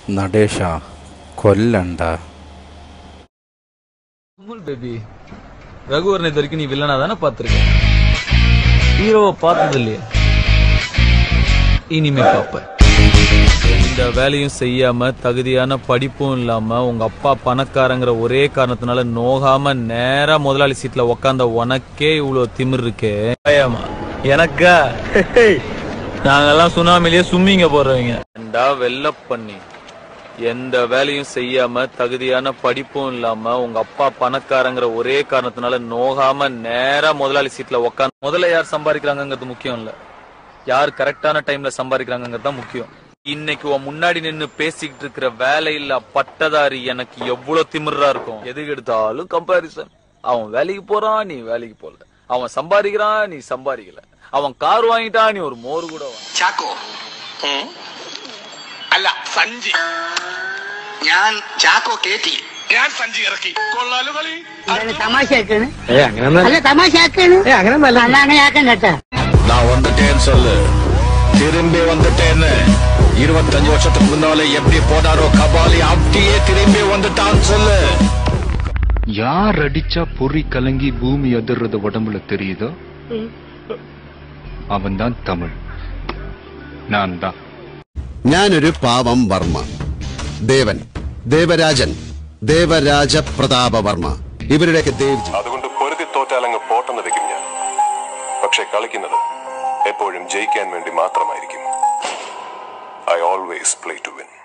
നടേശ കൊല്ലണ്ട குமுல் baby Raghuvaran இது வரைக்கும் நீ வில்லனா தானே பார்த்திருக்க ஹீரோவை பார்த்தது இல்லையா இனிமே பார்ப்ப இந்த வேலையும் செய்யாம தகுதியான படிப்பும் இல்லாம உங்க அப்பா பணக்காரங்கிற ஒரே காரணத்தினால நோகாம நேரா முதலாளி சீட்ல உக்காந்த உனக்கே இவ்வளவு திமிர் இருக்கே பயமா எனக்கா நாங்கெல்லாம் சுனாமிலேயே சும்மிங்க போடுறவங்க ஏண்டா வெள்ள பண்ணி எந்த வேலையும் செய்யாம தகுதியான படிப்பும் இல்லாம உங்க அப்பா பணக்காரங்கிற ஒரே காரணத்தினால நோகாம நேரா முதலாளி சீட்ல உக்காந்து முதல்ல யார் சம்பாதிக்கிறாங்கிறது முக்கியம் இல்ல யார் கரெக்டான டைம்ல சம்பாதிக்கிறாங்கிறது தான் முக்கியம் இன்னைக்கு உன் முன்னாடி நின்னு பேசிக்கிட்டு இருக்கிற வேலையில்லா பட்டதாரி எனக்கு எவ்வளவு திமிரா இருக்கும் எதுக்கு எடுத்தாலும் கம்பாரிசன் அவன் வேலைக்கு போறான் நீ வேலைக்கு போல அவன் சம்பாதிக்கிறான் நீ சம்பாதிக்கல அவன் கார் வாங்கிட்டான் நீ ஒரு மோர் கூட வாங்க ചാക്കോ അല്ല സഞ്ചി ഞാൻ ചാക്കോ കേറ്റി ഞാൻ സഞ്ചി ഇറക്കി കൊള്ളാലോ കളി എന്താണ് തമാശയാക്കാണ് അല്ല തമാശയാക്കാണ് അല്ല അങ്ങനെ ആക്കാൻ കേട്ടാ நான் வந்துட்டேன்னு சொல்லு திரும்பி வந்துட்டேன்னு இருபத்தஞ்சு வருஷத்துக்கு முன்னால எப்படி போனாரோ கபாலி அப்படியே திரும்பி வந்துட்டான்னு சொல்லு யார் அடிச்சா பொறி கலங்கி பூமி அதிர்றது உடம்புல தெரியுதோ அவன்தான் தமிழ் நான் தான் ഞാനൊരു പാവം വർമ്മ ദേവൻ ദേവരാജൻ ദേവരാജ പ്രതാപവർമ്മ ഇവരുടെയൊക്കെ ദേവ് അതുകൊണ്ട് പൊരുതി തോറ്റാലങ്ങ് പോട്ടെന്ന് വെക്കും ഞാൻ പക്ഷെ കളിക്കുന്നത് എപ്പോഴും ജയിക്കാൻ വേണ്ടി മാത്രമായിരിക്കും I always play to win